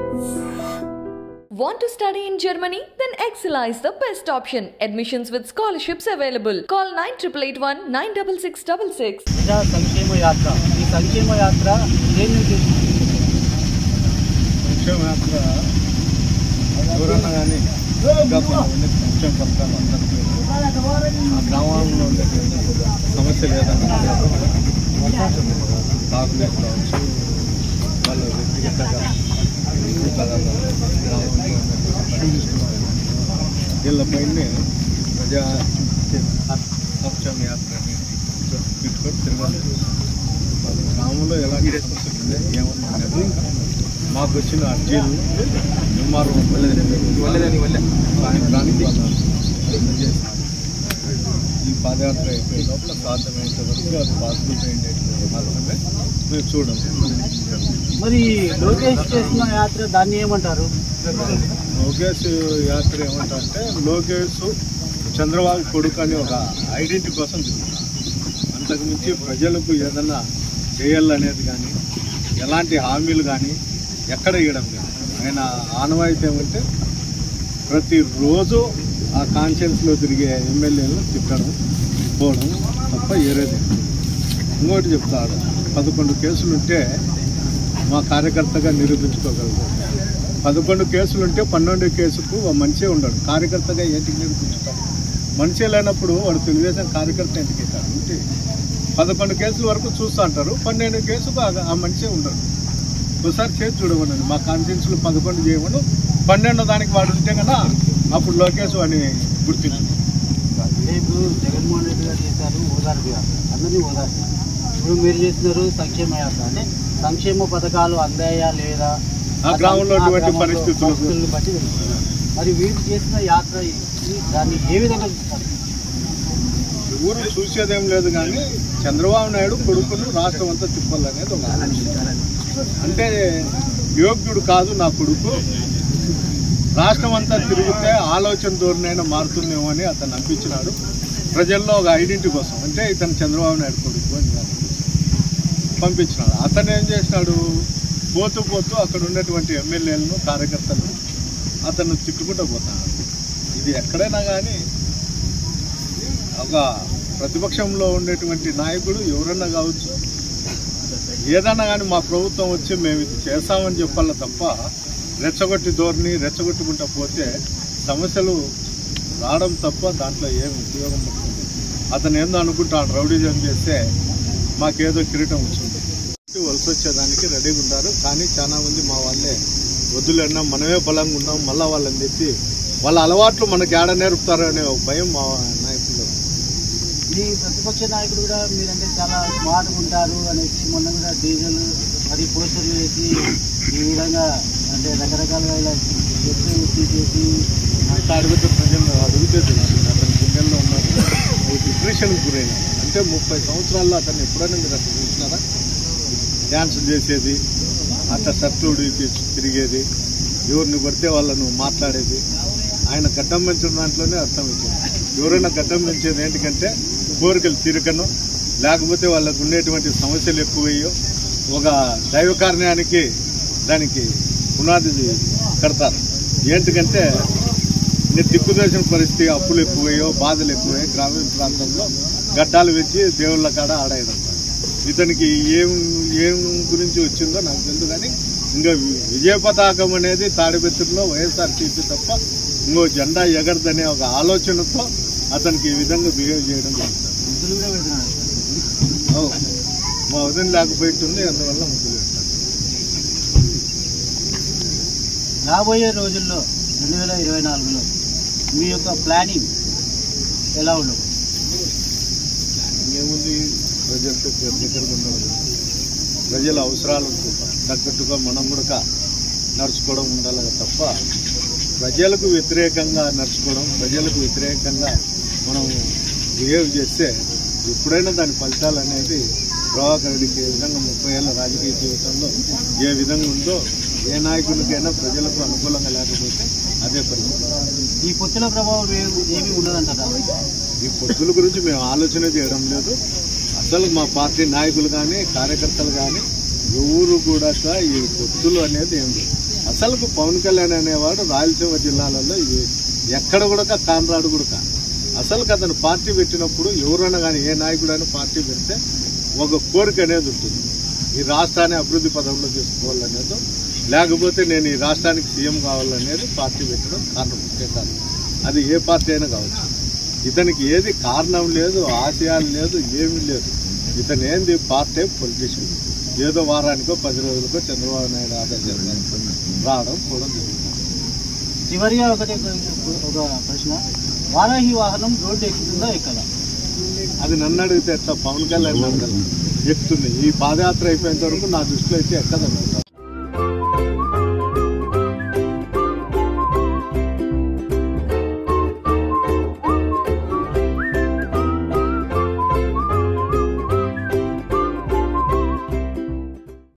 Want to study in Germany? Then Excella is the best option. Admissions with scholarships available. Call 9881 96666. ప్రజా సంక్షేమ యాత్ర ఈ సంక్షేమ యాత్ర దేని ఉద్దేశించి సంక్షేమ యాత్ర ఎవరన్నా కానీ ఇంకా కొంతమంది సంక్షేమ పథకాలు అందరికీ ఆ గ్రామంలో ఉండేటువంటి సమస్యలు ఏదన్నా తాగునీరు కావచ్చు వాళ్ళు వ్యక్తిగతంగా ఇట్లాగా గ్రామంలో వీళ్ళపైనే ప్రజా సంక్షేమ యాత్ర అని పెట్టుకొని తిరగాలి వాళ్ళ గ్రామంలో ఎలాంటి సమస్యలు ఉన్నాయి ఏమన్నా అనేది మాకు వచ్చిన అర్జీలు ఎంఆర్ఓ దానికి అందజేస్తాం ఈ పాదయాత్ర అయిపోయే లోపల సాధ్యమైనంత వరకు అది పాసిబుల్ అయ్యేటట్టు మాత్రమే మేము చూడండి మరి లోకేష్ చేసిన యాత్ర దాన్ని ఏమంటారు లోకేష్ యాత్ర ఏమంటారంటే లోకేష్ చంద్రబాబు కొడుకు అని ఒక ఐడెంటిటీ కోసం తిరుగుతాడు అంతకుమించి ప్రజలకు ఏదన్నా చేయాలనేది కానీ ఎలాంటి హామీలు కానీ ఎక్కడ ఇవ్వడం లేదు ఆయన ఆనవాయితీ ఏమంటే ప్రతిరోజు ఆ కాన్షియన్స్లో తిరిగే ఎమ్మెల్యేలను తిట్టడం పోవడం తప్ప ఏరేది ఇంకోటి చెప్తాడు పదకొండు కేసులు ఉంటే మా కార్యకర్తగా నిరూపించుకోగలుగుతాం పదకొండు కేసులు ఉంటే పన్నెండు కేసుకు ఒక మనిషే ఉండడు కార్యకర్తగా ఏంటికి నిరూపించుతాం మనిషి లేనప్పుడు వాడు తెలుగుదేశం కార్యకర్త ఎందుకు అవుతాడు అంటే పదకొండు కేసుల వరకు చూస్తూ అంటారు పన్నెండు కేసుకు ఆ- ఆ మనిషే ఉండడు ఒకసారి చేసి చూడమనండి మా కాన్ఫిడెన్స్లో పదకొండు చేయమను పన్నెండో దానికి వాడు ఉంటే కదా అప్పుడు లోకేష్ అని గుర్తించు అంటే ఇప్పుడు జగన్మోహన్ రెడ్డి గారు చేశారు ఓదార్పు యాత్ర అందరినీ ఓదార్పు ఇప్పుడు మీరు చేస్తున్నారు సంక్షేమ యాత్ర అంటే సంక్షేమ పథకాలు అందాయా లేదా ఆ గ్రామంలో ఆ ఉన్నటువంటి గ్రామంలో పరిస్థితులు. పరిస్థితులను బట్టి తెలుస్తుంది. మరి వీరు చేసిన యాత్ర ఇది దాన్ని ఏ విధంగా చూస్తారు ఊరు చూసేదేం లేదు కానీ చంద్రబాబు నాయుడు కొడుకును రాష్ట్రం అంతా తిప్పాలనేది ఒక ఆలోచన అంటే యోగ్యుడు కాదు నా కొడుకు రాష్ట్రం అంతా తిరిగితే ఆలోచన ధోరణైనా మారుతుందేమో అని అతను అనిపించినాడు ప్రజల్లో ఒక ఐడెంటిటీ కోసం అంటే ఇతను చంద్రబాబు నాయుడు కొడుకు అని కాదు. పంపించినాడు అతను ఏం చేసినాడు పోతూ పోతూ అక్కడ ఉన్నటువంటి ఎమ్మెల్యేలను కార్యకర్తలను అతను తిట్టుకుంటూ పోతాడు ఇది ఎక్కడైనా కానీ ఒక ప్రతిపక్షంలో ఉండేటువంటి నాయకుడు ఎవరన్నా కావచ్చు ఏదన్నా కానీ మా ప్రభుత్వం వచ్చి మేము ఇది చేస్తామని చెప్పాల తప్ప రెచ్చగొట్టి ధోరణి రెచ్చగొట్టుకుంటా పోతే సమస్యలు రావడం తప్ప దాంట్లో ఏం ఉపయోగం ఉంటుంది అతను ఏందో అనుకుంటాడు రౌడీజం చేస్తే మాకేదో కిరీటం వచ్చింది వలస వచ్చేదానికి రెడీగా ఉంటారు కానీ చాలా మంది మా వాళ్ళే వద్దులన్నా మనమే బలంగా ఉన్నాం మళ్ళా వాళ్ళని తెచ్చి వాళ్ళ అలవాట్లు మనకి ఏడ నేర్పుతారు అనే ఒక భయం మా నాయకులు మీ ప్రతిపక్ష నాయకుడు కూడా మీరంటే చాలా స్మార్ట్గా ఉంటారు అనేసి మొన్న కూడా డీజిల్ మరి పోస్టర్లు వేసి ఈ విధంగా అంటే రకరకాలుగా ఇలా చెట్లు తీసేసి అడుగుతే ప్రజలు అడిగితే తెలుస్తుంది అతని గుండెల్లో ఉన్నారు డిప్రెషన్కి గురైన అంటే ముప్పై సంవత్సరాల్లో అతను ఎప్పుడైనా మీరు అట్లా చూసినారా డ్యాన్స్ చేసేది అట్లా షర్ట్లు ఉడికి తిరిగేది ఎవరిని పడితే వాళ్ళను మాట్లాడేది ఆయన గడ్డం పెంచిన దాంట్లోనే అర్థమవుతుంది ఎవరైనా గడ్డం పెంచేది ఏంటికంటే కోరికలు తీరకను లేకపోతే వాళ్ళకు ఉండేటువంటి సమస్యలు ఎక్కువయ్యో ఒక దైవ కార్యానికి దానికి పునాది కడతారు ఏంటికంటే ఇంకా దిక్కుదోచిన పరిస్థితి అప్పులు ఎక్కువయ్యో బాధలు ఎక్కువయ్యో గ్రామీణ ప్రాంతంలో గడ్డాలు వెచ్చి దేవుళ్ళ కాడ ఆడేయడం ఇతనికి ఏం ఏం గురించి వచ్చిందో నాకు తెలియదు కానీ ఇంకా వి- విజయ పతాకం అనేది తాడిపెత్తుల్లో వైఎస్ఆర్సీపీ తప్ప ఇంకో జెండా ఎగరదనే ఒక ఆలోచనతో అతనికి ఈ విధంగా బిహేవ్ చేయడం జరుగుతుంది ముద్దులు కూడా పెడుతున్నారు ఓ, మా వదిన లేకపోయింటుంది అందువల్ల ముగ్గులు పెట్టాను రాబోయే రోజుల్లో రెండు వేల ఇరవై నాలుగులో మీ యొక్క ప్లానింగ్ ఎలా ఉండదు ఏముంది ప్రజలతో దగ్గరగా ఉండదు ప్రజల అవసరాలకు తగ్గట్టుగా మనం కూడా నడుచుకోవడం ఉండాలి తప్ప ప్రజలకు వ్యతిరేకంగా నడుచుకోవడం ప్రజలకు వ్యతిరేకంగా మనం బిహేవ్ చేస్తే ఎప్పుడైనా దాని ఫలితాలు అనేది ప్రభాకర్ రెడ్డికి ఏ విధంగా ముప్పై ఏళ్ళ రాజకీయ జీవితంలో ఏ విధంగా ఉందో ఏ నాయకునికైనా ప్రజలకు అనుకూలంగా లేకపోతే అదే పరిస్థితి ఈ పొత్తుల ప్రభావం ఏ- ఏమీ ఉండదంటారా ఈ పొత్తుల గురించి మేము ఆలోచన చేయడం లేదు అసలు మా పార్టీ నాయకులు కానీ కార్యకర్తలు కానీ ఎవరు కూడా ఈ పొత్తులు అనేది ఏం లేదు అసలుకు పవన్ కళ్యాణ్ అనేవాడు రాయలసీమ జిల్లాలలో ఇది ఎక్కడ కూడా కాన్రాడు కూడా అసలు అతను పార్టీ పెట్టినప్పుడు ఎవరైనా కానీ ఏ నాయకుడైనా పార్టీ పెడితే ఒక కోరిక అనేది ఉంటుంది ఈ రాష్ట్రాన్ని అభివృద్ధి పదంలో తీసుకోవాలనేది లేకపోతే నేను ఈ రాష్ట్రానికి సీఎం కావాలనేది పార్టీ పెట్టడం కారణం ముఖ్య కారణం అది ఏ పార్టీ అయినా కావచ్చు ఇతనికి ఏది కారణం లేదు ఆశయాలు లేదు ఏమీ లేదు ఇతను ఏంది పార్టీ పొలిటీషియన్ ఏదో వారానికో పది రోజులకో చంద్రబాబు నాయుడు ఆదేశాలు రావడం కూడా జరుగుతుంది చివరిగా ఒకటి ఒక ప్రశ్న వారాహి వాహనం రోడ్డు ఎక్కుతుందా ఎక్కదా అది నన్ను అడిగితే ఎట్లా పవన్ కళ్యాణ్ అడగాలి ఎక్కుతుంది ఈ పాదయాత్ర అయిపోయేంత వరకు నా దృష్టిలో అయితే ఎక్కదనుకుంటా